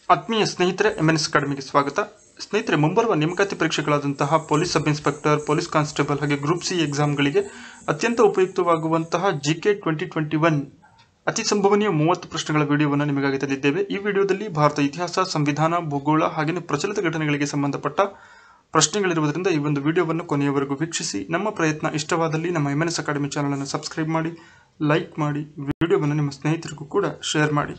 ಆತ್ಮೀಯ ಸ್ನೇಹಿತರೆ M N S ಅಕಾಡೆಮಿಗೆ ಸ್ವಾಗತ ಸ್ನೇಹಿತರೆ ಮುಂಬರುವ ನೇಮಕಾತಿ ಪರೀಕ್ಷೆಗಳಾದಂತಹ police sub inspector police constable ಹಾಗೆ ಗ್ರೂಪ್ ಸಿ ಎಕ್ಸಾಮ್ಗಳಿಗೆ ಅತ್ಯಂತ ಉಪಯುಕ್ತವಾಗುವಂತಹ G K twenty twenty one ಅತಿ ಸಂಭವನೀಯ ಮೂವತ್ತು ಪ್ರಶ್ನೆಗಳ ವಿಡಿಯೋವನ್ನು ನಿಮಗಾಗಿ ತಂದಿದ್ದೇವೆ ಈ ವಿಡಿಯೋದಲ್ಲಿ ಭಾರತ ಇತಿಹಾಸ ಸಂವಿಧಾನ ಭೂಗೋಳ ಹಾಗೆಯೇ ಪ್ರಚಲಿತ ಘಟನೆಗಳಿಗೆ ಸಂಬಂಧಪಟ್ಟ ಪ್ರಶ್ನೆಗಳಿರುವುದರಿಂದ ಈ ಒಂದು ವಿಡಿಯೋವನ್ನು ಕೊನೆಯವರೆಗೂ ವೀಕ್ಷಿಸಿ ನಮ್ಮ ಪ್ರಯತ್ನ ಇಷ್ಟವಾದಲ್ಲಿ ನಮ್ಮ ಎಮ್ ಎನ್ ಎಸ್ ಅಕಾಡೆಮಿ ಚಾನಲನ್ನು ಸಬ್ಸ್ಕ್ರೈಬ್ ಮಾಡಿ ಲೈಕ್ ಮಾಡಿ ವಿಡಿಯೋವನ್ನು ನಿಮ್ಮ ಸ್ನೇಹಿತರಿಗೂ ಕೂಡ ಶೇರ್ ಮಾಡಿ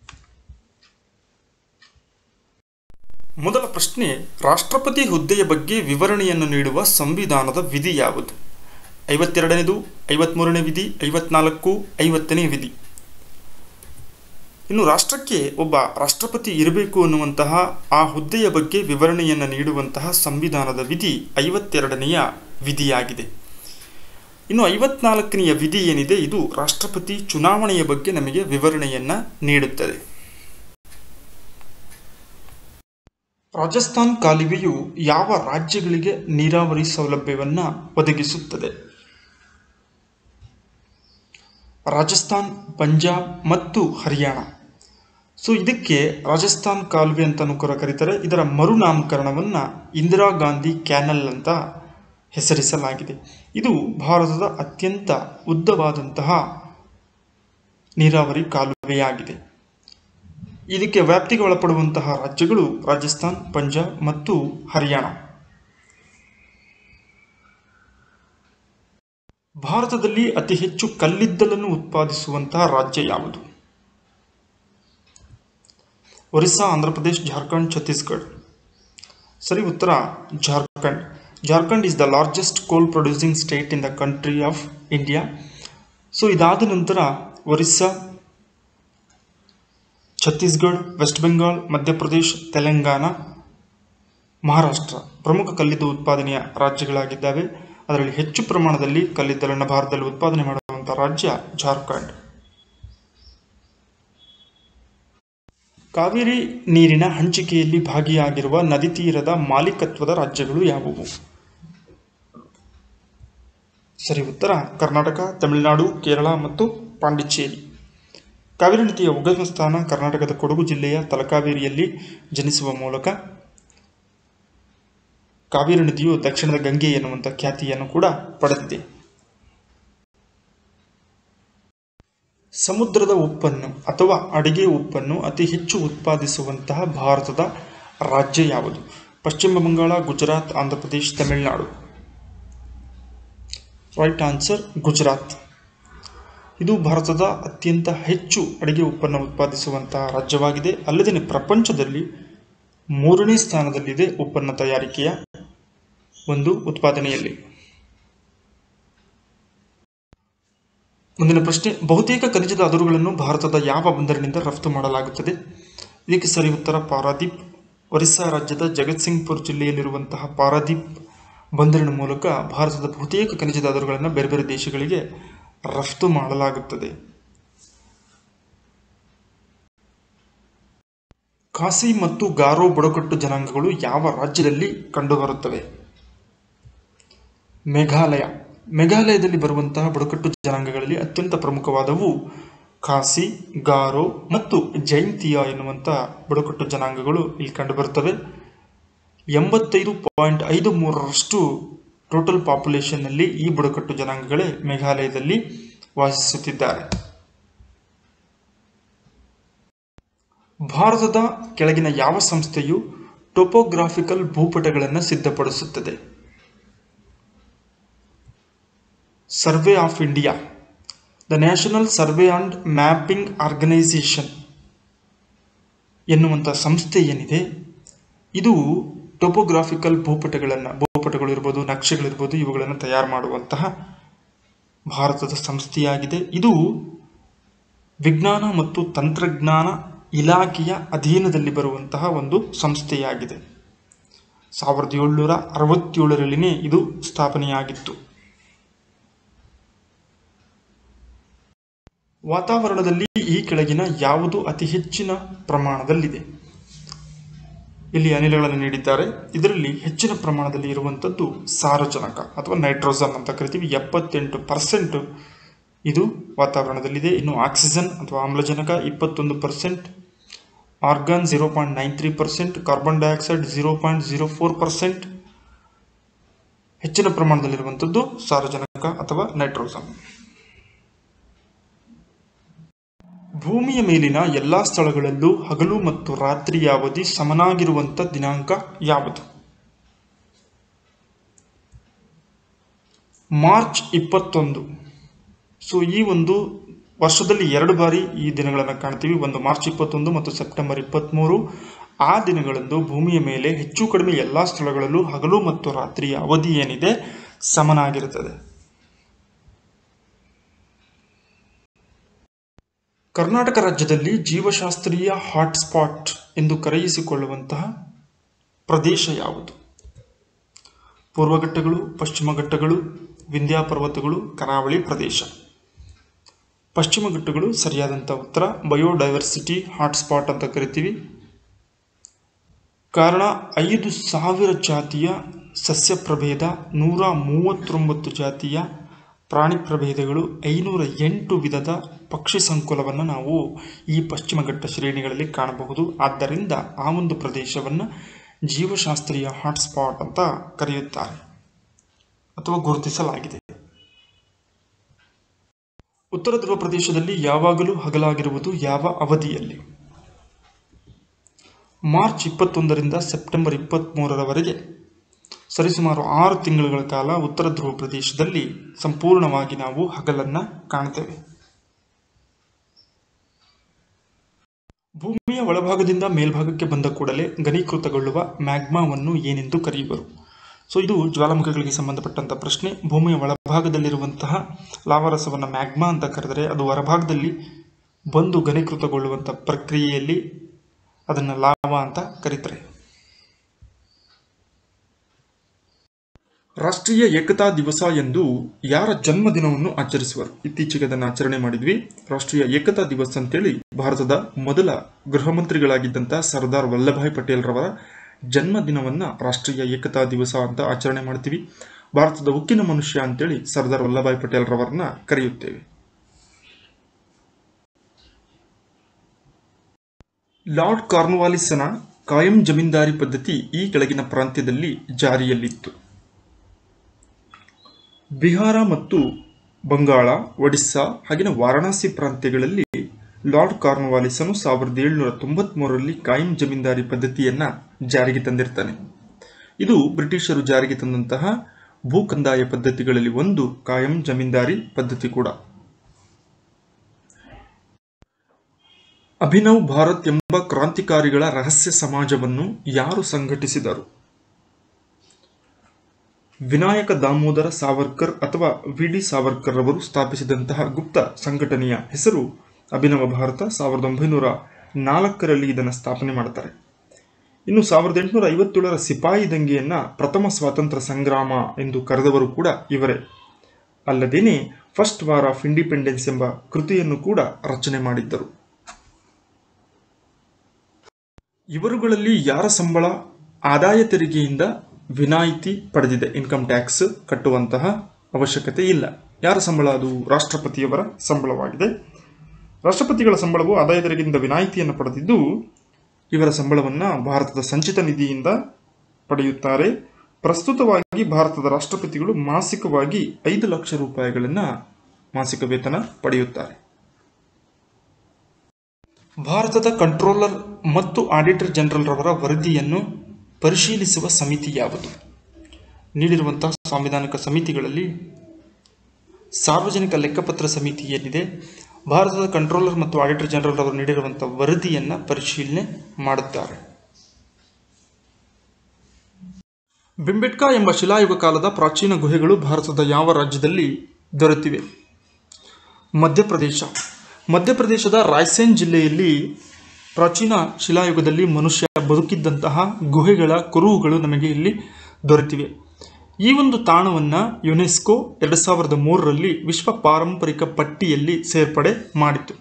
ಮೊದಲ ಪ್ರಶ್ನೆ ರಾಷ್ಟ್ರಪತಿ ಹುದ್ದೆಯ ಬಗ್ಗೆ ವಿವರಣೆಯನ್ನು ನೀಡುವ ಸಂವಿಧಾನದ ವಿಧಿ ಯಾವುದು ಐವತ್ತೆರಡನೇದು ಐವತ್ಮೂರನೇ ವಿಧಿ ಐವತ್ನಾಲ್ಕು ಐವತ್ತನೇ ವಿಧಿ ಇನ್ನು ರಾಷ್ಟ್ರಕ್ಕೆ ಒಬ್ಬ ರಾಷ್ಟ್ರಪತಿ ಇರಬೇಕು ಅನ್ನುವಂತಹ ಆ ಹುದ್ದೆಯ ಬಗ್ಗೆ ವಿವರಣೆಯನ್ನು ನೀಡುವಂತಹ ಸಂವಿಧಾನದ ವಿಧಿ ಐವತ್ತೆರಡನೆಯ ವಿಧಿಯಾಗಿದೆ ಇನ್ನು ಐವತ್ನಾಲ್ಕನೆಯ ವಿಧಿ ಏನಿದೆ ಇದು ರಾಷ್ಟ್ರಪತಿ ಚುನಾವಣೆಯ ಬಗ್ಗೆ ನಮಗೆ ವಿವರಣೆಯನ್ನು ನೀಡುತ್ತದೆ ರಾಜಸ್ಥಾನ್ ಕಾಲುವೆಯು ಯಾವ ರಾಜ್ಯಗಳಿಗೆ ನೀರಾವರಿ ಸೌಲಭ್ಯವನ್ನು ಒದಗಿಸುತ್ತದೆ ರಾಜಸ್ಥಾನ್ ಪಂಜಾಬ್ ಮತ್ತು ಹರಿಯಾಣ ಸೊ ಇದಕ್ಕೆ ರಾಜಸ್ಥಾನ್ ಕಾಲುವೆ ಅಂತಲೂ ಕೂಡ ಕರೀತಾರೆ ಇದರ ಮರುನಾಮಕರಣವನ್ನು ಇಂದಿರಾ ಗಾಂಧಿ ಕ್ಯಾನಲ್ ಅಂತ ಹೆಸರಿಸಲಾಗಿದೆ ಇದು ಭಾರತದ ಅತ್ಯಂತ ಉದ್ದವಾದಂತಹ ನೀರಾವರಿ ಕಾಲುವೆಯಾಗಿದೆ ಇದಕ್ಕೆ ವ್ಯಾಪ್ತಿಗೆ ಒಳಪಡುವಂತಹ ರಾಜ್ಯಗಳು ರಾಜಸ್ಥಾನ್ ಪಂಜಾಬ್ ಮತ್ತು ಹರಿಯಾಣ ಭಾರತದಲ್ಲಿ ಅತಿ ಹೆಚ್ಚು ಕಲ್ಲಿದ್ದಲನ್ನು ಉತ್ಪಾದಿಸುವಂತಹ ರಾಜ್ಯ ಯಾವುದು ಒರಿಸ್ಸಾ ಆಂಧ್ರಪ್ರದೇಶ್ ಜಾರ್ಖಂಡ್ ಛತ್ತೀಸ್ಗಢ ಸರಿ ಉತ್ತರ Jharkhand Jharkhand is the largest coal producing state in the country of India so ಇದಾದ ನಂತರ ಒರಿಸ್ಸಾ ಛತ್ತೀಸ್ಗಢ ವೆಸ್ಟ್ ಬೆಂಗಾಲ್ ಮಧ್ಯಪ್ರದೇಶ್ ತೆಲಂಗಾಣ ಮಹಾರಾಷ್ಟ್ರ ಪ್ರಮುಖ ಕಲ್ಲಿದ್ದು ಉತ್ಪಾದನೆಯ ರಾಜ್ಯಗಳಾಗಿದ್ದಾವೆ ಅದರಲ್ಲಿ ಹೆಚ್ಚು ಪ್ರಮಾಣದಲ್ಲಿ ಕಲ್ಲಿದ್ದಲನ್ನು ಭಾರತದಲ್ಲಿ ಉತ್ಪಾದನೆ ಮಾಡುವಂತಹ ರಾಜ್ಯ ಜಾರ್ಖಂಡ್ ಕಾವೇರಿ ನೀರಿನ ಹಂಚಿಕೆಯಲ್ಲಿ ಭಾಗಿಯಾಗಿರುವ ನದಿ ತೀರದ ಮಾಲೀಕತ್ವದ ರಾಜ್ಯಗಳು ಯಾವುವು ಸರಿ ಉತ್ತರ ಕರ್ನಾಟಕ ತಮಿಳುನಾಡು ಕೇರಳ ಮತ್ತು ಪಾಂಡಿಚೇರಿ ಕಾವೇರಿ ನದಿಯ ಉಗಮ ಸ್ಥಾನ ಕರ್ನಾಟಕದ ಕೊಡಗು ಜಿಲ್ಲೆಯ ತಲಕಾವೇರಿಯಲ್ಲಿ ಜನಿಸುವ ಮೂಲಕ ಕಾವೇರಿ ನದಿಯು ದಕ್ಷಿಣದ ಗಂಗೆ ಎನ್ನುವಂಥ ಖ್ಯಾತಿಯನ್ನು ಕೂಡ ಪಡೆದಿದೆ ಸಮುದ್ರದ ಉಪ್ಪನ್ನು ಅಥವಾ ಅಡಿಗೆ ಉಪ್ಪನ್ನು ಅತಿ ಹೆಚ್ಚು ಉತ್ಪಾದಿಸುವಂತಹ ಭಾರತದ ರಾಜ್ಯ ಯಾವುದು ಪಶ್ಚಿಮ ಬಂಗಾಳ ಗುಜರಾತ್ ಆಂಧ್ರಪ್ರದೇಶ್ ತಮಿಳುನಾಡು ರೈಟ್ ಆನ್ಸರ್ ಗುಜರಾತ್ ಇದು ಭಾರತದ ಅತ್ಯಂತ ಹೆಚ್ಚು ಅಡಿಗೆ ಉಪ್ಪನ್ನು ಉತ್ಪಾದಿಸುವಂತಹ ರಾಜ್ಯವಾಗಿದೆ ಅಲ್ಲದೆ ಪ್ರಪಂಚದಲ್ಲಿ ಮೂರನೇ ಸ್ಥಾನದಲ್ಲಿದೆ ಉಪ್ಪನ್ನ ತಯಾರಿಕೆಯ ಒಂದು ಉತ್ಪಾದನೆಯಲ್ಲಿ ಮುಂದಿನ ಪ್ರಶ್ನೆ ಬಹುತೇಕ ಖನಿಜದ ಅದುರುಗಳನ್ನು ಭಾರತದ ಯಾವ ಬಂದರಿನಿಂದ ರಫ್ತು ಮಾಡಲಾಗುತ್ತದೆ ಇದಕ್ಕೆ ಸರಿ ಉತ್ತರ ಪಾರಾದೀಪ್ ಒರಿಸ್ಸಾ ರಾಜ್ಯದ ಜಗತ್ಸಿಂಗ್ಪುರ್ ಜಿಲ್ಲೆಯಲ್ಲಿರುವಂತಹ ಪಾರಾದೀಪ್ ಬಂದರಿನ ಮೂಲಕ ಭಾರತದ ಬಹುತೇಕ ಖನಿಜದ ಅದುರುಗಳನ್ನು ಬೇರೆ ಬೇರೆ ದೇಶಗಳಿಗೆ ರಫ್ತು ಮಾಡಲಾಗುತ್ತದೆ ಖಾಸಿ ಮತ್ತು ಗಾರೋ ಬುಡಕಟ್ಟು ಜನಾಂಗಗಳು ಯಾವ ರಾಜ್ಯದಲ್ಲಿ ಕಂಡುಬರುತ್ತವೆ ಮೇಘಾಲಯ ಮೇಘಾಲಯದಲ್ಲಿ ಬರುವಂತಹ ಬುಡಕಟ್ಟು ಜನಾಂಗಗಳಲ್ಲಿ ಅತ್ಯಂತ ಪ್ರಮುಖವಾದವು ಖಾಸಿ ಗಾರೋ ಮತ್ತು ಜೈಂತಿಯಾ ಎನ್ನುವಂತಹ ಬುಡಕಟ್ಟು ಜನಾಂಗಗಳು ಇಲ್ಲಿ ಕಂಡುಬರುತ್ತವೆ ಎಂಬತ್ತೈದು ಪಾಯಿಂಟ್ ಐದು ಮೂರರಷ್ಟು ಟೋಟಲ್ ಪಾಪ್ಯುಲೇಷನ್ನಲ್ಲಿ ಈ ಬುಡಕಟ್ಟು ಜನಾಂಗಗಳೇ ಮೇಘಾಲಯದಲ್ಲಿ ವಾಸಿಸುತ್ತಿದ್ದಾರೆ ಭಾರತದ ಕೆಳಗಿನ ಯಾವ ಸಂಸ್ಥೆಯು ಟೋಪೋಗ್ರಾಫಿಕಲ್ ಭೂಪಟಗಳನ್ನು ಸಿದ್ಧಪಡಿಸುತ್ತದೆ survey of India the national survey and mapping organisation ಎನ್ನುವಂಥ ಸಂಸ್ಥೆ ಏನಿದೆ ಇದು ಟೋಪೋಗ್ರಾಫಿಕಲ್ ಭೂಪಟಗಳನ್ನು ಭೂಪಟಗಳು ಇರ್ಬೋದು ನಕ್ಷೆಗಳಿರ್ಬೋದು ಇವುಗಳನ್ನು ತಯಾರು ಮಾಡುವಂತಹ ಭಾರತದ ಸಂಸ್ಥೆಯಾಗಿದೆ ಇದು ವಿಜ್ಞಾನ ಮತ್ತು ತಂತ್ರಜ್ಞಾನ ಇಲಾಖೆಯ ಅಧೀನದಲ್ಲಿ ಬರುವಂತಹ ಒಂದು ಸಂಸ್ಥೆಯಾಗಿದೆ ಸಾವಿರದ ಏಳುನೂರ ಅರವತ್ತೇಳರಲ್ಲಿನೇ ಇದು ಸ್ಥಾಪನೆಯಾಗಿತ್ತು ವಾತಾವರಣದಲ್ಲಿ ಈ ಕೆಳಗಿನ ಯಾವುದು ಅತಿ ಹೆಚ್ಚಿನ ಪ್ರಮಾಣದಲ್ಲಿದೆ ಇಲ್ಲಿ ಅನಿಲಗಳನ್ನು ನೀಡಿದ್ದಾರೆ ಇದರಲ್ಲಿ ಹೆಚ್ಚಿನ ಪ್ರಮಾಣದಲ್ಲಿ ಇರುವಂಥದ್ದು ಸಾರಜನಕ ಅಥವಾ ನೈಟ್ರೋಜನ್ ಅಂತ ಕರಿತೀವಿ ಎಪ್ಪತ್ತೆಂಟು ಪರ್ಸೆಂಟ್ ಇದು ವಾತಾವರಣದಲ್ಲಿದೆ ಇನ್ನು ಆಕ್ಸಿಜನ್ ಅಥವಾ ಆಮ್ಲಜನಕ ಇಪ್ಪತ್ತೊಂದು percent argon zero point nine three percent carbon dioxide zero point zero four percent ಹೆಚ್ಚಿನ ಪ್ರಮಾಣದಲ್ಲಿರುವಂಥದ್ದು ಸಾರಜನಕ ಅಥವಾ ನೈಟ್ರೋಸನ್ ಭೂಮಿಯ ಮೇಲಿನ ಎಲ್ಲಾ ಸ್ಥಳಗಳಲ್ಲೂ ಹಗಲು ಮತ್ತು ರಾತ್ರಿಯ ಅವಧಿ ಸಮನಾಗಿರುವಂಥ ದಿನಾಂಕ ಯಾವುದು ಮಾರ್ಚ್ ಇಪ್ಪತ್ತೊಂದು ಸೊ ಈ ಒಂದು ವರ್ಷದಲ್ಲಿ ಎರಡು ಬಾರಿ ಈ ದಿನಗಳನ್ನು ಕಾಣ್ತೀವಿ ಒಂದು ಮಾರ್ಚ್ ಇಪ್ಪತ್ತೊಂದು ಮತ್ತು ಸೆಪ್ಟೆಂಬರ್ ಇಪ್ಪತ್ತ್ಮೂರು ಆ ದಿನಗಳಂದು ಭೂಮಿಯ ಮೇಲೆ ಹೆಚ್ಚು ಕಡಿಮೆ ಎಲ್ಲ ಸ್ಥಳಗಳಲ್ಲೂ ಹಗಲು ಮತ್ತು ರಾತ್ರಿಯ ಅವಧಿ ಏನಿದೆ ಸಮನಾಗಿರುತ್ತದೆ ಕರ್ನಾಟಕ ರಾಜ್ಯದಲ್ಲಿ ಜೀವಶಾಸ್ತ್ರೀಯ ಹಾಟ್ಸ್ಪಾಟ್ ಎಂದು ಕರೆಯಿಸಿಕೊಳ್ಳುವಂತಹ ಪ್ರದೇಶ ಯಾವುದು ಪೂರ್ವ ಘಟ್ಟಗಳು ಪಶ್ಚಿಮ ಘಟ್ಟಗಳು ವಿಂಧ್ಯ ಪರ್ವತಗಳು ಕರಾವಳಿ ಪ್ರದೇಶ ಪಶ್ಚಿಮ ಘಟ್ಟಗಳು ಸರಿಯಾದಂಥ ಉತ್ತರ ಬಯೋಡೈವರ್ಸಿಟಿ ಹಾಟ್ಸ್ಪಾಟ್ ಅಂತ ಕರಿತೀವಿ ಕಾರಣ ಐದು ಸಾವಿರ ಜಾತಿಯ ಸಸ್ಯ ಪ್ರಭೇದ ನೂರ ಮೂವತ್ತೊಂಬತ್ತು ಜಾತಿಯ ಪ್ರಾಣಿ ಪ್ರಭೇದಗಳು ಐನೂರ ಎಂಟು ವಿಧದ ಪಕ್ಷಿ ಸಂಕುಲವನ್ನು ನಾವು ಈ ಪಶ್ಚಿಮ ಘಟ್ಟ ಶ್ರೇಣಿಗಳಲ್ಲಿ ಕಾಣಬಹುದು ಆದ್ದರಿಂದ ಆ ಒಂದು ಪ್ರದೇಶವನ್ನು ಜೀವಶಾಸ್ತ್ರೀಯ ಹಾಟ್ಸ್ಪಾಟ್ ಅಂತ ಕರೆಯುತ್ತಾರೆ ಅಥವಾ ಗುರುತಿಸಲಾಗಿದೆ ಉತ್ತರ ಧ್ರುವ ಪ್ರದೇಶದಲ್ಲಿ ಯಾವಾಗಲೂ ಹಗಲಾಗಿರುವುದು ಯಾವ ಅವಧಿಯಲ್ಲಿ ಮಾರ್ಚ್ ಇಪ್ಪತ್ತೊಂದರಿಂದ ಸೆಪ್ಟೆಂಬರ್ ಇಪ್ಪತ್ತ್ಮೂರರವರೆಗೆ ಸರಿಸುಮಾರು ಆರು ತಿಂಗಳುಗಳ ಕಾಲ ಉತ್ತರ ಧ್ರುವ ಪ್ರದೇಶದಲ್ಲಿ ಸಂಪೂರ್ಣವಾಗಿ ನಾವು ಹಗಲನ್ನು ಕಾಣ್ತೇವೆ ಭೂಮಿಯ ಒಳಭಾಗದಿಂದ ಮೇಲ್ಭಾಗಕ್ಕೆ ಬಂದ ಕೂಡಲೇ ಘನೀಕೃತಗೊಳ್ಳುವ ಮ್ಯಾಗ್ಮಾವನ್ನು ಏನೆಂದು ಕರೆಯುವರು ಸೊ ಇದು ಜ್ವಾಲಾಮುಖಿಗಳಿಗೆ ಸಂಬಂಧಪಟ್ಟಂಥ ಪ್ರಶ್ನೆ ಭೂಮಿಯ ಒಳಭಾಗದಲ್ಲಿರುವಂತಹ ಲಾವಾರಸವನ್ನು ಮ್ಯಾಗ್ಮಾ ಅಂತ ಕರೆದರೆ ಅದು ಹೊರಭಾಗದಲ್ಲಿ ಬಂದು ಘನೀಕೃತಗೊಳ್ಳುವಂಥ ಪ್ರಕ್ರಿಯೆಯಲ್ಲಿ ಅದನ್ನು ಲಾವಾ ಅಂತ ಕರೀತಾರೆ ರಾಷ್ಟ್ರೀಯ ಏಕತಾ ದಿವಸ ಎಂದು ಯಾರ ಜನ್ಮದಿನವನ್ನು ಆಚರಿಸುವರು ಇತ್ತೀಚೆಗೆ ಅದನ್ನು ಆಚರಣೆ ಮಾಡಿದ್ವಿ ರಾಷ್ಟ್ರೀಯ ಏಕತಾ ದಿವಸ ಅಂತೇಳಿ ಭಾರತದ ಮೊದಲ ಗೃಹ ಮಂತ್ರಿಗಳಾಗಿದ್ದಂಥ ಸರ್ದಾರ್ ವಲ್ಲಭಾಯ್ ಪಟೇಲ್ ರವರ ಜನ್ಮದಿನವನ್ನು ರಾಷ್ಟ್ರೀಯ ಏಕತಾ ದಿವಸ ಅಂತ ಆಚರಣೆ ಮಾಡ್ತೀವಿ ಭಾರತದ ಉಕ್ಕಿನ ಮನುಷ್ಯ ಅಂತೇಳಿ ಸರ್ದಾರ್ ವಲ್ಲಭಾಯ್ ಪಟೇಲ್ ರವರನ್ನ ಕರೆಯುತ್ತೇವೆ ಲಾರ್ಡ್ ಕಾರ್ನ್ವಾಲಿಸನ ಕಾಯಂ ಜಮೀನ್ದಾರಿ ಪದ್ಧತಿ ಈ ಕೆಳಗಿನ ಪ್ರಾಂತ್ಯದಲ್ಲಿ ಜಾರಿಯಲ್ಲಿತ್ತು ಬಿಹಾರ ಮತ್ತು ಬಂಗಾಳ ಒಡಿಸ್ಸಾ ಹಾಗೆಯೇ ವಾರಣಾಸಿ ಪ್ರಾಂತ್ಯಗಳಲ್ಲಿ ಲಾರ್ಡ್ ಕಾರ್ನ್ವಾಲಿಸನು ಸಾವಿರದ ಏಳುನೂರ ತೊಂಬತ್ಮೂರರಲ್ಲಿ ಕಾಯಂ ಜಮೀನ್ದಾರಿ ಪದ್ಧತಿಯನ್ನ ಜಾರಿಗೆ ತಂದಿರ್ತಾನೆ ಇದು ಬ್ರಿಟಿಷರು ಜಾರಿಗೆ ತಂದಂತಹ ಭೂ ಕಂದಾಯ ಪದ್ಧತಿಗಳಲ್ಲಿ ಒಂದು ಕಾಯಂ ಜಮೀನ್ದಾರಿ ಪದ್ಧತಿ ಕೂಡ ಅಭಿನವ್ ಭಾರತ್ ಎಂಬ ಕ್ರಾಂತಿಕಾರಿಗಳ ರಹಸ್ಯ ಸಮಾಜವನ್ನು ಯಾರು ಸಂಘಟಿಸಿದರು ವಿನಾಯಕ ದಾಮೋದರ ಸಾವರ್ಕರ್ ಅಥವಾ ವಿ ಡಿ ಸಾವರ್ಕರ್ ಅವರು ಸ್ಥಾಪಿಸಿದಂತಹ ಗುಪ್ತ ಸಂಘಟನೆಯ ಹೆಸರು ಅಭಿನವ ಭಾರತ ಸಾವಿರದ ಒಂಬೈನೂರ ನಾಲ್ಕರಲ್ಲಿ ಇದನ್ನು ಸ್ಥಾಪನೆ ಮಾಡ್ತಾರೆ ಇನ್ನು ಸಾವಿರದ ಎಂಟುನೂರ ಐವತ್ತೇಳರ ಸಿಪಾಯಿ ದಂಗೆಯನ್ನ ಪ್ರಥಮ ಸ್ವಾತಂತ್ರ್ಯ ಸಂಗ್ರಾಮ ಎಂದು ಕರೆದವರು ಕೂಡ ಇವರೇ ಅಲ್ಲದೇನೆ ಫಸ್ಟ್ ವಾರ್ ಆಫ್ ಇಂಡಿಪೆಂಡೆನ್ಸ್ ಎಂಬ ಕೃತಿಯನ್ನು ಕೂಡ ರಚನೆ ಮಾಡಿದ್ದರು ಇವರುಗಳಲ್ಲಿ ಯಾರ ಸಂಬಳ ಆದಾಯ ತೆರಿಗೆಯಿಂದ ವಿನಾಯಿತಿ ಪಡೆದಿದೆ ಇನ್ಕಮ್ ಟ್ಯಾಕ್ಸ್ ಕಟ್ಟುವಂತಹ ಅವಶ್ಯಕತೆ ಇಲ್ಲ ಯಾರ ಸಂಬಳ ಅದು ರಾಷ್ಟ್ರಪತಿಯವರ ಸಂಬಳವಾಗಿದೆ ರಾಷ್ಟ್ರಪತಿಗಳ ಸಂಬಳವು ಆದಾಯ ತೆರಿಗೆಯಿಂದ ವಿನಾಯಿತಿಯನ್ನು ಪಡೆದಿದ್ದು ಇವರ ಸಂಬಳವನ್ನು ಭಾರತದ ಸಂಚಿತ ನಿಧಿಯಿಂದ ಪಡೆಯುತ್ತಾರೆ ಪ್ರಸ್ತುತವಾಗಿ ಭಾರತದ ರಾಷ್ಟ್ರಪತಿಗಳು ಮಾಸಿಕವಾಗಿ ಐದು ಲಕ್ಷ ರೂಪಾಯಿಗಳನ್ನು ಮಾಸಿಕ ವೇತನ ಪಡೆಯುತ್ತಾರೆ ಭಾರತದ ಕಂಟ್ರೋಲರ್ ಮತ್ತು ಆಡಿಟರ್ ಜನರಲ್ ರವರ ವರದಿಯನ್ನು ಪರಿಶೀಲಿಸುವ ಸಮಿತಿ ಯಾವುದು ನೀಡಿರುವಂತಹ ಸಾಂವಿಧಾನಿಕ ಸಮಿತಿಗಳಲ್ಲಿ ಸಾರ್ವಜನಿಕ ಲೆಕ್ಕಪತ್ರ ಸಮಿತಿ ಏನಿದೆ ಭಾರತದ ಕಂಟ್ರೋಲರ್ ಮತ್ತು ಆಡಿಟರ್ ಜನರಲ್ ಅವರು ನೀಡಿರುವಂತಹ ವರದಿಯನ್ನು ಪರಿಶೀಲನೆ ಮಾಡುತ್ತಾರೆ ಬಿಂಬೆಟ್ಕಾ ಎಂಬ ಶಿಲಾಯುಗ ಕಾಲದ ಪ್ರಾಚೀನ ಗುಹೆಗಳು ಭಾರತದ ಯಾವ ರಾಜ್ಯದಲ್ಲಿ ದೊರೆತಿವೆ ಮಧ್ಯಪ್ರದೇಶ ಮಧ್ಯಪ್ರದೇಶದ ರಾಯ್ಸೇನ್ ಜಿಲ್ಲೆಯಲ್ಲಿ ಪ್ರಾಚೀನ ಶಿಲಾಯುಗದಲ್ಲಿ ಮನುಷ್ಯ ಬದುಕಿದ್ದಂತಹ ಗುಹೆಗಳ ಕುರುಹುಗಳು ನಮಗೆ ಇಲ್ಲಿ ದೊರೆತಿವೆ ಈ ಒಂದು ತಾಣವನ್ನು ಯುನೆಸ್ಕೋ ಎರಡು ಸಾವಿರದ ಮೂರರಲ್ಲಿ ವಿಶ್ವ ಪಾರಂಪರಿಕ ಪಟ್ಟಿಯಲ್ಲಿ ಸೇರ್ಪಡೆ ಮಾಡಿತು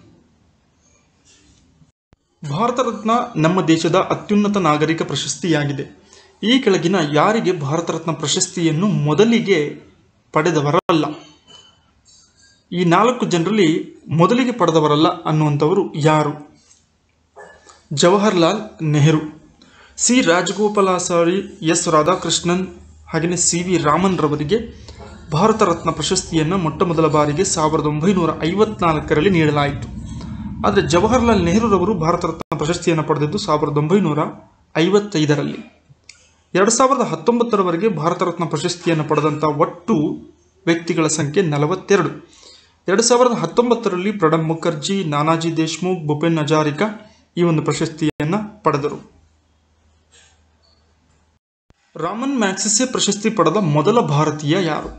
ಭಾರತ ರತ್ನ ನಮ್ಮ ದೇಶದ ಅತ್ಯುನ್ನತ ನಾಗರಿಕ ಪ್ರಶಸ್ತಿಯಾಗಿದೆ ಈ ಕೆಳಗಿನ ಯಾರಿಗೆ ಭಾರತ ರತ್ನ ಪ್ರಶಸ್ತಿಯನ್ನು ಮೊದಲಿಗೆ ಪಡೆದವರಲ್ಲ ಈ ನಾಲ್ಕು ಜನರಲ್ಲಿ ಮೊದಲಿಗೆ ಪಡೆದವರಲ್ಲ ಅನ್ನುವಂಥವರು ಯಾರು ಜವಾಹರ್ಲಾಲ್ ನೆಹರು ಸಿ ರಾಜಗೋಪಾಲಾಚಾರಿ ಎಸ್ ರಾಧಾಕೃಷ್ಣನ್ ಹಾಗೆಯೇ ಸಿ ವಿ ರಾಮನ್ ರವರಿಗೆ ಭಾರತ ರತ್ನ ಪ್ರಶಸ್ತಿಯನ್ನು ಮೊಟ್ಟ ಮೊದಲ ಬಾರಿಗೆ ಸಾವಿರದ ಒಂಬೈನೂರ ಐವತ್ನಾಲ್ಕರಲ್ಲಿ ನೀಡಲಾಯಿತು ಆದರೆ ಜವಾಹರ್ಲಾಲ್ ನೆಹರುರವರು ಭಾರತ ರತ್ನ ಪ್ರಶಸ್ತಿಯನ್ನು ಪಡೆದಿದ್ದು ಸಾವಿರದ ಒಂಬೈನೂರ ಐವತ್ತೈದರಲ್ಲಿ ಎರಡು ಸಾವಿರದ ಹತ್ತೊಂಬತ್ತರವರೆಗೆ ಭಾರತ ರತ್ನ ಪ್ರಶಸ್ತಿಯನ್ನು ಪಡೆದಂಥ ಒಟ್ಟು ವ್ಯಕ್ತಿಗಳ ಸಂಖ್ಯೆ ನಲವತ್ತೆರಡು ಎರಡು ಸಾವಿರದ ಹತ್ತೊಂಬತ್ತರಲ್ಲಿ ಪ್ರಣಬ್ ಮುಖರ್ಜಿ ನಾನಾಜಿ ದೇಶ್ಮುಖ್ ಭೂಪೇನ್ ಹಜಾರಿಕಾ ಈ ಒಂದು ಪ್ರಶಸ್ತಿಯನ್ನು ಪಡೆದರು ರಾಮನ್ ಮ್ಯಾಕ್ಸಿಸೆ ಪ್ರಶಸ್ತಿ ಪಡೆದ ಮೊದಲ ಭಾರತೀಯ ಯಾರು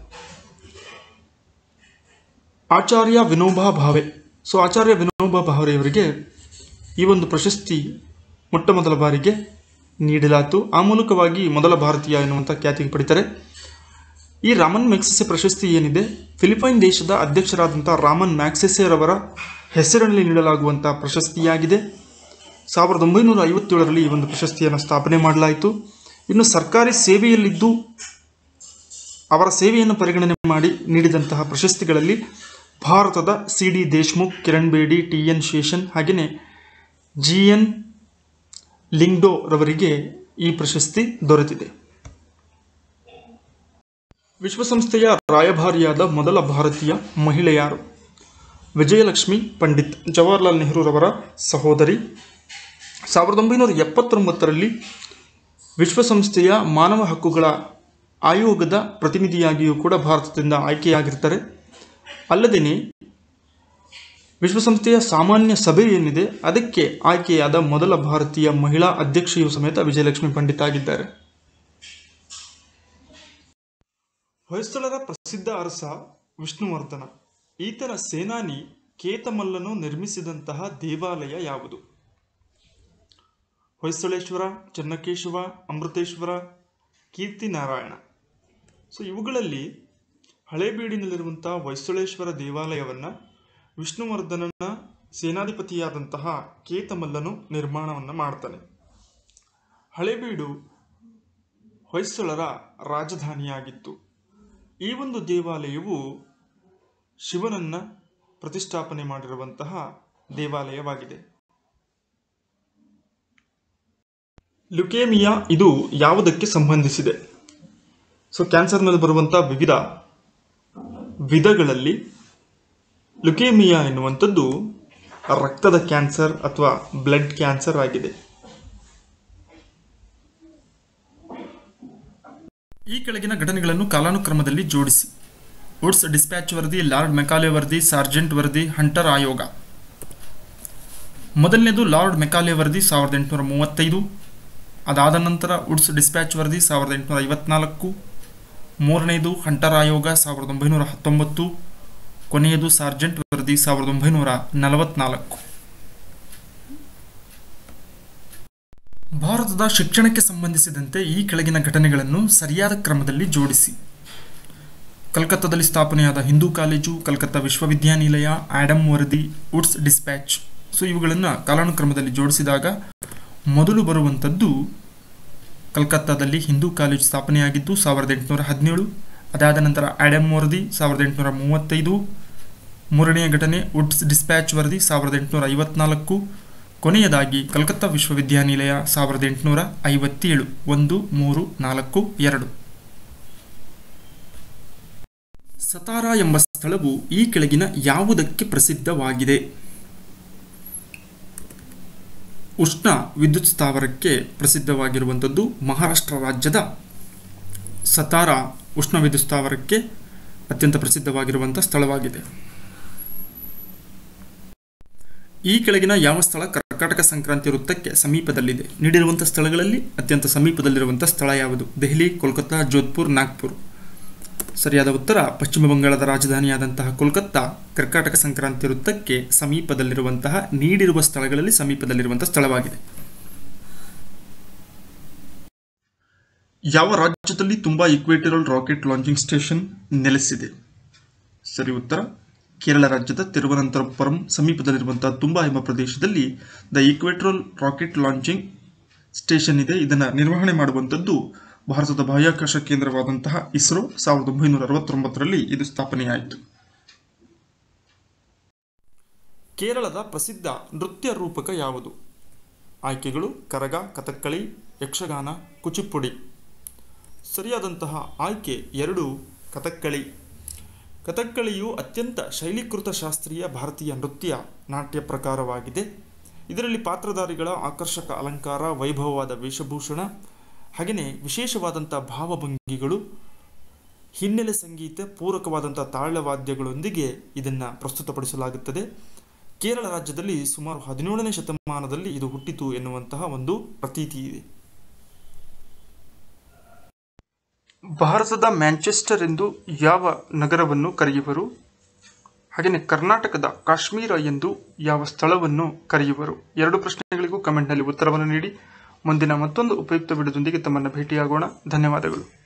ಆಚಾರ್ಯ ವಿನೋಬಾ ಭಾವೆ ಸೊ ಆಚಾರ್ಯ ವಿನೋಬಾ ಭಾವೆಯವರಿಗೆ ಈ ಒಂದು ಪ್ರಶಸ್ತಿ ಮೊಟ್ಟ ಮೊದಲ ಬಾರಿಗೆ ನೀಡಲಾಯಿತು ಆ ಮೂಲಕವಾಗಿ ಮೊದಲ ಭಾರತೀಯ ಎನ್ನುವಂಥ ಖ್ಯಾತಿಗೆ ಪಡಿತಾರೆ ಈ ರಾಮನ್ ಮ್ಯಾಕ್ಸೆಸೆ ಪ್ರಶಸ್ತಿ ಏನಿದೆ ಫಿಲಿಪೈನ್ ದೇಶದ ಅಧ್ಯಕ್ಷರಾದಂಥ ರಾಮನ್ ಮ್ಯಾಕ್ಸೆಸೆರವರ ಹೆಸರಿನಲ್ಲಿ ನೀಡಲಾಗುವಂಥ ಪ್ರಶಸ್ತಿಯಾಗಿದೆ ಸಾವಿರದ ಒಂಬೈನೂರ ಐವತ್ತೇಳರಲ್ಲಿ ಈ ಒಂದು ಪ್ರಶಸ್ತಿಯನ್ನು ಸ್ಥಾಪನೆ ಮಾಡಲಾಯಿತು ಇನ್ನು ಸರ್ಕಾರಿ ಸೇವೆಯಲ್ಲಿದ್ದು ಅವರ ಸೇವೆಯನ್ನು ಪರಿಗಣನೆ ಮಾಡಿ ನೀಡಿದಂತಹ ಪ್ರಶಸ್ತಿಗಳಲ್ಲಿ ಭಾರತದ C D Deshmukh Kiran Bedi T N Seshan ಹಾಗೆಯೇ ಜಿ ಎನ್ ಲಿಂಗ್ಡೋ ರವರಿಗೆ ಈ ಪ್ರಶಸ್ತಿ ದೊರೆತಿದೆ ವಿಶ್ವಸಂಸ್ಥೆಯ ರಾಯಭಾರಿಯಾದ ಮೊದಲ ಭಾರತೀಯ ಮಹಿಳೆ ಯಾರು ವಿಜಯಲಕ್ಷ್ಮಿ ಪಂಡಿತ್ ಜವಾಹರ್ಲಾಲ್ ನೆಹರೂರವರ ಸಹೋದರಿ ಸಾವಿರದ ಒಂಬೈನೂರ ಎಪ್ಪತ್ತೊಂಬತ್ತರಲ್ಲಿ ವಿಶ್ವಸಂಸ್ಥೆಯ ಮಾನವ ಹಕ್ಕುಗಳ ಆಯೋಗದ ಪ್ರತಿನಿಧಿಯಾಗಿಯೂ ಕೂಡ ಭಾರತದಿಂದ ಆಯ್ಕೆಯಾಗಿರ್ತಾರೆ ಅಲ್ಲದೇ ವಿಶ್ವಸಂಸ್ಥೆಯ ಸಾಮಾನ್ಯ ಸಭೆ ಏನಿದೆ ಅದಕ್ಕೆ ಆಯ್ಕೆಯಾದ ಮೊದಲ ಭಾರತೀಯ ಮಹಿಳಾ ಅಧ್ಯಕ್ಷೆಯೂ ಸಮೇತ ವಿಜಯಲಕ್ಷ್ಮಿ ಪಂಡಿತ್ ಆಗಿದ್ದಾರೆ ಹೊಯ್ಸಳರ ಪ್ರಸಿದ್ಧ ಅರಸ ವಿಷ್ಣುವರ್ಧನ ಈತನ ಸೇನಾನಿ ಕೇತಮಲ್ಲನು ನಿರ್ಮಿಸಿದಂತಹ ದೇವಾಲಯ ಯಾವುದು ಹೊಯ್ಸಳೇಶ್ವರ ಚೆನ್ನಕೇಶವ ಅಮೃತೇಶ್ವರ ಕೀರ್ತಿನಾರಾಯಣ ಸೊ ಇವುಗಳಲ್ಲಿ ಹಳೇಬೀಡಿನಲ್ಲಿರುವಂತಹ ಹೊಯ್ಸಳೇಶ್ವರ ದೇವಾಲಯವನ್ನು ವಿಷ್ಣುವರ್ಧನನ ಸೇನಾಧಿಪತಿಯಾದಂತಹ ಕೇತಮಲ್ಲನು ನಿರ್ಮಾಣವನ್ನು ಮಾಡ್ತಾನೆ ಹಳೇಬೀಡು ಹೊಯ್ಸಳರ ರಾಜಧಾನಿಯಾಗಿತ್ತು ಈ ಒಂದು ದೇವಾಲಯವು ಶಿವನನ್ನ ಪ್ರತಿಷ್ಠಾಪನೆ ಮಾಡಿರುವಂತಹ ದೇವಾಲಯವಾಗಿದೆ ಲ್ಯುಕೇಮಿಯಾ ಇದು ಯಾವುದಕ್ಕೆ ಸಂಬಂಧಿಸಿದೆ ಸೊ ಕ್ಯಾನ್ಸರ್ನಲ್ಲಿ ಬರುವಂತಹ ವಿವಿಧ ವಿಧಗಳಲ್ಲಿ ಲ್ಯುಕೇಮಿಯಾ ಎನ್ನುವಂಥದ್ದು ರಕ್ತದ ಕ್ಯಾನ್ಸರ್ ಅಥವಾ ಬ್ಲಡ್ ಕ್ಯಾನ್ಸರ್ ಆಗಿದೆ ಈ ಕೆಳಗಿನ ಘಟನೆಗಳನ್ನು ಕಾಲಾನುಕ್ರಮದಲ್ಲಿ ಜೋಡಿಸಿ ವುಡ್ಸ್ ಡಿಸ್ಪ್ಯಾಚ್ ವರದಿ ಲಾರ್ಡ್ ಮೆಕಾಲೆ ವರದಿ ಸಾರ್ಜೆಂಟ್ ವರದಿ ಹಂಟರ್ ಆಯೋಗ ಮೊದಲನೇದು ಲಾರ್ಡ್ ಮೆಕಾಲೆ ವರದಿ ಸಾವಿರದ ಎಂಟುನೂರ ಮೂವತ್ತೈದು ಅದಾದ ನಂತರ ವುಡ್ಸ್ ಡಿಸ್ಪ್ಯಾಚ್ ವರದಿ ಸಾವಿರದ ಎಂಟುನೂರ ಐವತ್ನಾಲ್ಕು ಮೂರನೆಯದು ಹಂಟರ್ ಆಯೋಗ ಸಾವಿರದ ಒಂಬೈನೂರ ಹತ್ತೊಂಬತ್ತು ಕೊನೆಯದು ಸಾರ್ಜೆಂಟ್ ವರದಿ ಸಾವಿರದ ಒಂಬೈನೂರ ನಲವತ್ನಾಲ್ಕು ಭಾರತದ ಶಿಕ್ಷಣಕ್ಕೆ ಸಂಬಂಧಿಸಿದಂತೆ ಈ ಕೆಳಗಿನ ಘಟನೆಗಳನ್ನು ಸರಿಯಾದ ಕ್ರಮದಲ್ಲಿ ಜೋಡಿಸಿ ಕಲ್ಕತ್ತಾದಲ್ಲಿ ಸ್ಥಾಪನೆಯಾದ ಹಿಂದೂ ಕಾಲೇಜು ಕಲ್ಕತ್ತಾ ವಿಶ್ವವಿದ್ಯಾನಿಲಯ ಆಡಮ್ ವರದಿ ವುಡ್ಸ್ ಡಿಸ್ಪ್ಯಾಚ್ ಸೊ ಇವುಗಳನ್ನು ಕಾಲಾನುಕ್ರಮದಲ್ಲಿ ಜೋಡಿಸಿದಾಗ ಮೊದಲು ಬರುವಂಥದ್ದು ಕಲ್ಕತ್ತಾದಲ್ಲಿ ಹಿಂದೂ ಕಾಲೇಜು ಸ್ಥಾಪನೆಯಾಗಿದ್ದು ಸಾವಿರದ ಎಂಟುನೂರ ಹದಿನೇಳು ಅದಾದ ನಂತರ ಆಡಮ್ ವರದಿ ಸಾವಿರದ ಎಂಟುನೂರ ಮೂವತ್ತೈದು ಮೂರನೆಯ ಘಟನೆ ವುಡ್ಸ್ ಡಿಸ್ಪ್ಯಾಚ್ ವರದಿ ಸಾವಿರದ ಎಂಟುನೂರ ಐವತ್ನಾಲ್ಕು ಕೊನೆಯದಾಗಿ ಕಲ್ಕತ್ತಾ ವಿಶ್ವವಿದ್ಯಾನಿಲಯ ಸಾವಿರದ ಎಂಟುನೂರ ಐವತ್ತೇಳು ಒಂದು ಮೂರು ನಾಲ್ಕು ಎರಡು ಸತಾರ ಎಂಬ ಸ್ಥಳವು ಈ ಕೆಳಗಿನ ಯಾವುದಕ್ಕೆ ಪ್ರಸಿದ್ಧವಾಗಿದೆ ಉಷ್ಣ ವಿದ್ಯುತ್ ಸ್ಥಾವರಕ್ಕೆ ಪ್ರಸಿದ್ಧವಾಗಿರುವಂಥದ್ದು ಮಹಾರಾಷ್ಟ್ರ ರಾಜ್ಯದ ಸತಾರ ಉಷ್ಣ ವಿದ್ಯುತ್ ಸ್ಥಾವರಕ್ಕೆ ಅತ್ಯಂತ ಪ್ರಸಿದ್ಧವಾಗಿರುವಂಥ ಸ್ಥಳವಾಗಿದೆ ಈ ಕೆಳಗಿನ ಯಾವ ಸ್ಥಳ ಕರ್ನಾಟಕ ಸಂಕ್ರಾಂತಿ ವೃತ್ತಕ್ಕೆ ಸಮೀಪದಲ್ಲಿದೆ ನೀಡಿರುವಂಥ ಸ್ಥಳಗಳಲ್ಲಿ ಅತ್ಯಂತ ಸಮೀಪದಲ್ಲಿರುವಂಥ ಸ್ಥಳ ಯಾವುದು ದೆಹಲಿ ಕೋಲ್ಕತ್ತಾ ಜೋಧ್ಪುರ್ ನಾಗ್ಪುರ್ ಸರಿಯಾದ ಉತ್ತರ ಪಶ್ಚಿಮ ಬಂಗಾಳದ ರಾಜಧಾನಿಯಾದಂತಹ ಕೋಲ್ಕತ್ತಾ ಕರ್ನಾಟಕ ಸಂಕ್ರಾಂತಿ ವೃತ್ತಕ್ಕೆ ಸಮೀಪದಲ್ಲಿರುವಂತಹ ನೀಡಿರುವ ಸ್ಥಳಗಳಲ್ಲಿ ಸಮೀಪದಲ್ಲಿರುವಂತಹ ಸ್ಥಳವಾಗಿದೆ ಯಾವ ರಾಜ್ಯದಲ್ಲಿ Thumba equatorial rocket launching station ನೆಲೆಸಿದೆ ಸರಿ ಉತ್ತರ ಕೇರಳ ರಾಜ್ಯದ ತಿರುವನಂತಪುರಂ ಸಮೀಪದಲ್ಲಿರುವಂತಹ ತುಂಬಾ ಎಂಬ ಪ್ರದೇಶದಲ್ಲಿ the equatorial rocket launching station ಇದೆ ಇದನ್ನು ನಿರ್ವಹಣೆ ಮಾಡುವಂಥದ್ದು ಭಾರತದ ಬಾಹ್ಯಾಕಾಶ ಕೇಂದ್ರವಾದಂತಹ ಇಸ್ರೋ ಸಾವಿರದ ಒಂಬೈನೂರ ಅರವತ್ತೊಂಬತ್ತರಲ್ಲಿ ಇದು ಸ್ಥಾಪನೆಯಾಯಿತು ಕೇರಳದ ಪ್ರಸಿದ್ಧ ನೃತ್ಯ ರೂಪಕ ಯಾವುದು ಆಯ್ಕೆಗಳು ಕರಗ ಕಥಕ್ಕಳಿ ಯಕ್ಷಗಾನ ಕುಚಿಪ್ಪುಡಿ ಸರಿಯಾದಂತಹ ಆಯ್ಕೆ ಎರಡು ಕಥಕ್ಕಳಿ ಕಥಕ್ಕಳಿಯು ಅತ್ಯಂತ ಶೈಲೀಕೃತ ಶಾಸ್ತ್ರೀಯ ಭಾರತೀಯ ನೃತ್ಯ ನಾಟ್ಯ ಪ್ರಕಾರವಾಗಿದೆ ಇದರಲ್ಲಿ ಪಾತ್ರಧಾರಿಗಳ ಆಕರ್ಷಕ ಅಲಂಕಾರ ವೈಭವವಾದ ವೇಷಭೂಷಣ ಹಾಗೆಯೇ ವಿಶೇಷವಾದಂಥ ಭಾವಭಂಗಿಗಳು ಹಿನ್ನೆಲೆ ಸಂಗೀತ ಪೂರಕವಾದಂಥ ತಾಳವಾದ್ಯಗಳೊಂದಿಗೆ ಇದನ್ನು ಪ್ರಸ್ತುತಪಡಿಸಲಾಗುತ್ತದೆ ಕೇರಳ ರಾಜ್ಯದಲ್ಲಿ ಸುಮಾರು ಹದಿನೇಳನೇ ಶತಮಾನದಲ್ಲಿ ಇದು ಹುಟ್ಟಿತು ಎನ್ನುವಂತಹ ಒಂದು ಪ್ರತೀತಿ ಇದೆ ಭಾರತದ ಮ್ಯಾಂಚೆಸ್ಟರ್ ಎಂದು ಯಾವ ನಗರವನ್ನು ಕರೆಯುವರು ಹಾಗೆಯೇ ಕರ್ನಾಟಕದ ಕಾಶ್ಮೀರ ಎಂದು ಯಾವ ಸ್ಥಳವನ್ನು ಕರೆಯುವರು ಎರಡು ಪ್ರಶ್ನೆಗಳಿಗೂ ಕಮೆಂಟ್ನಲ್ಲಿ ಉತ್ತರವನ್ನು ನೀಡಿ ಮುಂದಿನ ಮತ್ತೊಂದು ಉಪಯುಕ್ತ ವಿಡಿಯೋದೊಂದಿಗೆ ತಮ್ಮನ್ನು ಭೇಟಿಯಾಗೋಣ ಧನ್ಯವಾದಗಳು